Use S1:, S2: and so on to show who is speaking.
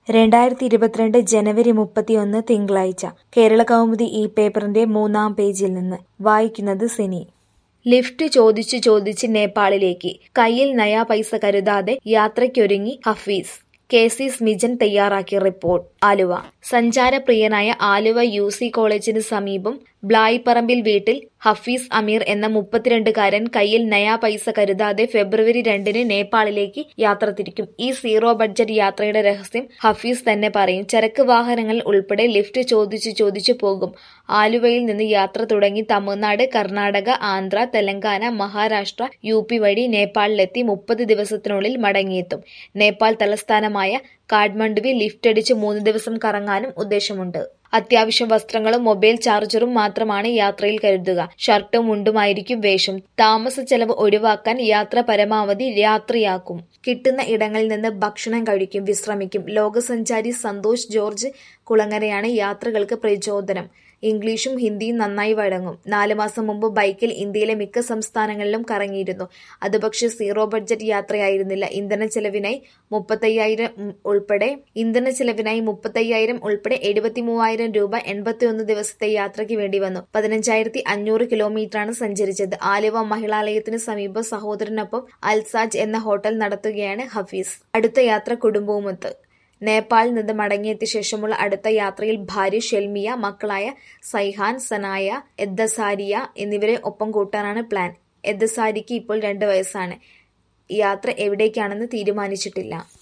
S1: രണ്ടായിരത്തി ഇരുപത്തിരണ്ട് ജനുവരി മുപ്പത്തിയൊന്ന് തിങ്കളാഴ്ച കേരളകൗമുദി ഈ പേപ്പറിന്റെ മൂന്നാം പേജിൽ നിന്ന് വായിക്കുന്നത് സിനി ലിഫ്റ്റ് ചോദിച്ചു ചോദിച്ച് നേപ്പാളിലേക്ക് കയ്യിൽ നയാ പൈസ കരുതാതെ യാത്രയ്ക്കൊരുങ്ങി ഹഫീസ് കെ സി സ്മിജൻ തയ്യാറാക്കിയ റിപ്പോർട്ട് ആലുവ സഞ്ചാരപ്രിയനായ ആലുവ യു സി കോളേജിന് സമീപം ബ്ലായിപ്പറമ്പിൽ വീട്ടിൽ ഹഫീസ് അമീർ എന്ന മുപ്പത്തിരണ്ടുകാരൻ കയ്യിൽ നയാ പൈസ കരുതാതെ ഫെബ്രുവരി രണ്ടിന് നേപ്പാളിലേക്ക് യാത്ര തിരിക്കും ഈ സീറോ ബഡ്ജറ്റ് യാത്രയുടെ രഹസ്യം ഹഫീസ് തന്നെ പറയും ചരക്ക് വാഹനങ്ങൾ ഉൾപ്പെടെ ലിഫ്റ്റ് ചോദിച്ചു ചോദിച്ചു പോകും ആലുവയിൽ നിന്ന് യാത്ര തുടങ്ങി തമിഴ്നാട് കർണാടക ആന്ധ്ര തെലങ്കാന മഹാരാഷ്ട്ര യു പി വഴി നേപ്പാളിലെത്തി മുപ്പത് ദിവസത്തിനുള്ളിൽ മടങ്ങിയെത്തും നേപ്പാൾ തലസ്ഥാനമായ കാഠ്മണ്ഡുവിൽ ലിഫ്റ്റ് അടിച്ച് മൂന്ന് ദിവസം കറങ്ങാനും ഉദ്ദേശമുണ്ട് അത്യാവശ്യം വസ്ത്രങ്ങളും മൊബൈൽ ചാർജറും മാത്രമാണ് യാത്രയിൽ കരുതുക ഷർട്ടും മുണ്ടുമായിരിക്കും വേഷം താമസ ചെലവ് ഒഴിവാക്കാൻ യാത്ര പരമാവധി രാത്രിയാക്കും കിട്ടുന്ന ഇടങ്ങളിൽ നിന്ന് ഭക്ഷണം കഴിക്കും വിശ്രമിക്കും ലോകസഞ്ചാരി സന്തോഷ് ജോർജ് കുളങ്ങരയാണ് യാത്രകൾക്ക് പ്രചോദനം ഇംഗ്ലീഷും ഹിന്ദിയും നന്നായി വഴങ്ങും നാല് മാസം മുമ്പ് ബൈക്കിൽ ഇന്ത്യയിലെ മിക്ക സംസ്ഥാനങ്ങളിലും കറങ്ങിയിരുന്നു അത് പക്ഷേ സീറോ ബഡ്ജറ്റ് യാത്രയായിരുന്നില്ല ഇന്ധന ചെലവിനായി മുപ്പത്തയ്യായിരം ഉൾപ്പെടെ ഇന്ധന ചെലവിനായി മുപ്പത്തയ്യായിരം ഉൾപ്പെടെ എഴുപത്തി മൂവായിരം രൂപ എൺപത്തിയൊന്ന് ദിവസത്തെ യാത്രയ്ക്ക് വേണ്ടി വന്നു പതിനഞ്ചായിരത്തി അഞ്ഞൂറ് കിലോമീറ്ററാണ് സഞ്ചരിച്ചത് ആലുവ മഹിളാലയത്തിന് സമീപം സഹോദരനൊപ്പം അൽസാജ് എന്ന ഹോട്ടൽ നടത്തുകയാണ് ഹഫീസ് അടുത്ത യാത്ര കുടുംബവുമൊത്ത് നേപ്പാളിൽ നിന്ന് മടങ്ങിയെത്തിയ ശേഷമുള്ള അടുത്ത യാത്രയിൽ ഭാര്യ ഷെൽമിയ മക്കളായ സൈഹാൻ സനായ എദ്ദസാരിയ എന്നിവരെ ഒപ്പം കൂട്ടാനാണ് പ്ലാൻ എദ്ദസാരിക്ക് ഇപ്പോൾ രണ്ട് വയസ്സാണ് യാത്ര എവിടേക്കാണെന്ന് തീരുമാനിച്ചിട്ടില്ല